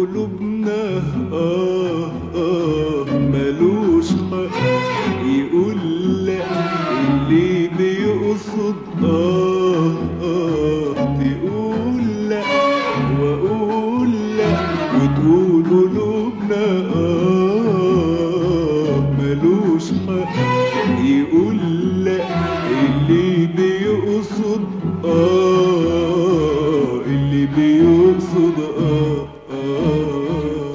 قلوبنا آه آه ملوش حق يقول لا اللي بيقصد آه آه تقول لا وأقول لا وتقول قلوبنا آه ملوش حق يقول لا اللي بيقصد آه اللي بيقصد آه آه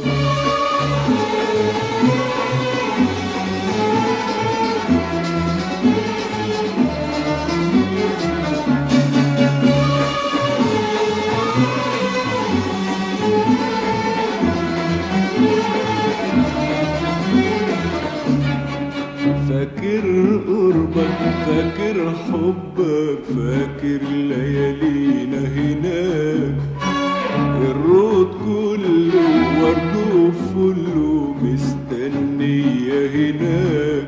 فاكر قربك فاكر حبك فاكر ليالينا هناك الرود كله ورد وفله مستنية هناك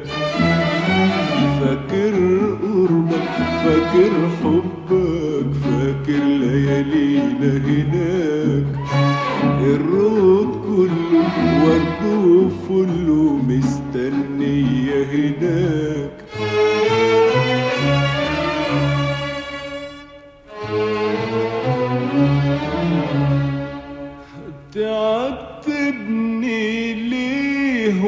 فاكر قربك فاكر حبك فاكر ليالينا هناك الرود كله ورد وفله مستنية هناك تعتبني ليه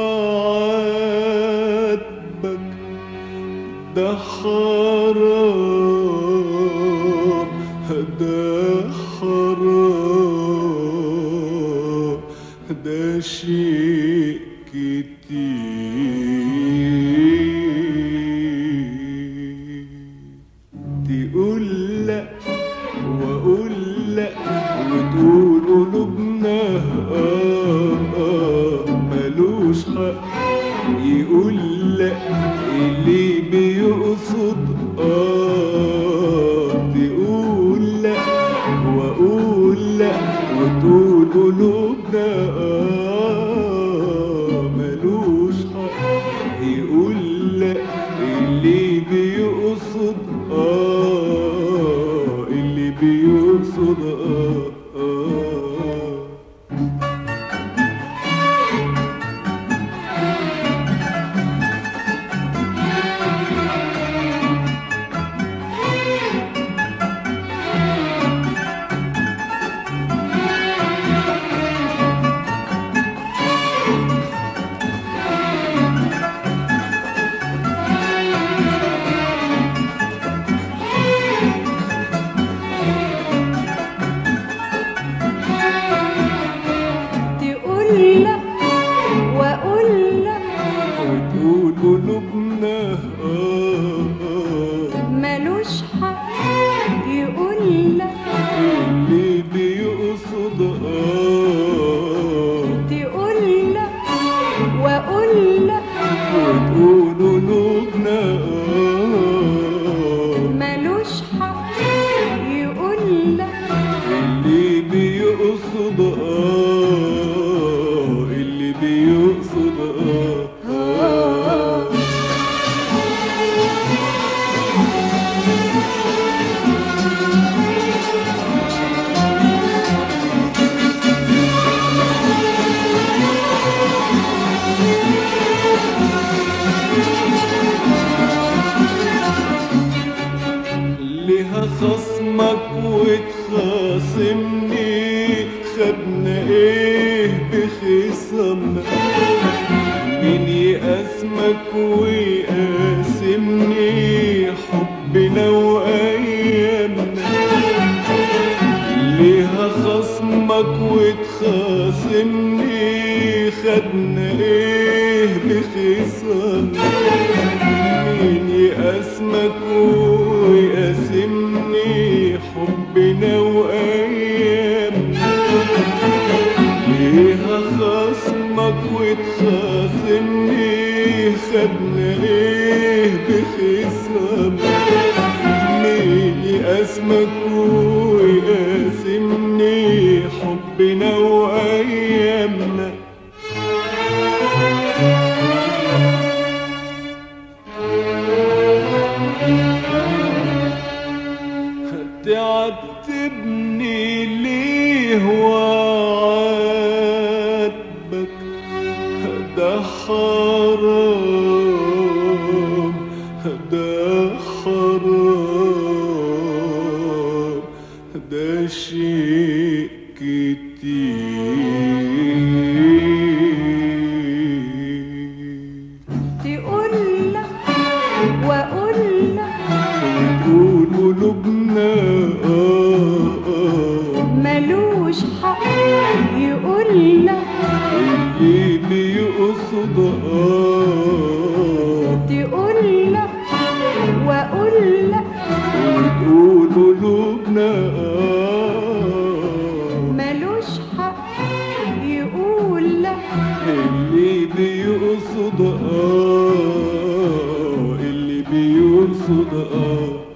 وعاتبك ده حرام ده حرام ده شيء كتير تقول لا واقول لا وتقول قلوبنا آه آه ملوش حق يقول لا اللي بيقصد آه تقول لا واقول لا وتقول قلوبنا آه ملوش حق يقول لا اللي بيقصد آه اللي بيقصد آه آه تقول لا واقول لا وتقول قلوبنا آه آه ملوش حق يقول لا اللي بيقصد آه تقول لا واقول لا وتقول قلوبنا آه ملوش حق يقول لا اللي بيقصد آه اللي بيقصد آه آه ليها خصمك وتخاصمني خدنا ايه بخصمنا مين يقاسمك ويقاسمني حبنا وايامنا ليها خصمك وتخاصمني خدنا ايه بخصمنا مين يقاسمك ويقاسمني حبنا وايامنا ليها خصمك وتخاصمني خدنا ايه بخصمنا مين يقاسمك ويقاسمني حبنا وايامنا تعتبني ليه وعاتبك آه اللي بيرصد آه